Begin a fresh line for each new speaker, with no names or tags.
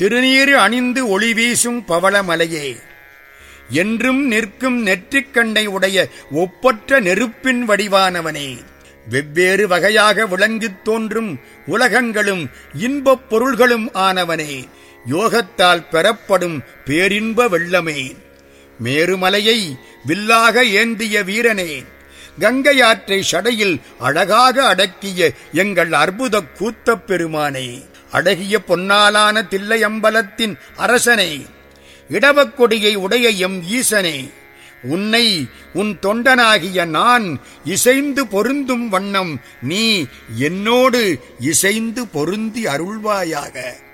திருநீறு அணிந்து ஒளி வீசும் பவளமலையே என்றும் நிற்கும் நெற்றிக்கண்ணை உடைய ஒப்பற்ற நெருப்பின் வடிவானவனே வெவ்வேறு வகையாக விளங்கித் தோன்றும் உலகங்களும் இன்பப் பொருள்களும் ஆனவனே யோகத்தால் பெறப்படும் பேரின்ப வெள்ளமே மேருமலையை வில்லாக ஏந்திய வீரனே கங்கையாற்றை சடையில் அழகாக அடக்கிய எங்கள் அற்புத கூத்தப் பெருமானே அழகிய பொன்னாலான தில்லையம்பலத்தின் அரசனே இடவக்கொடியை உடைய எம் ஈசனே உன்னை உன் தொண்டனாகிய நான் இசைந்து பொருந்தும் வண்ணம் நீ என்னோடு இசைந்து பொருந்தி அருள்வாயாக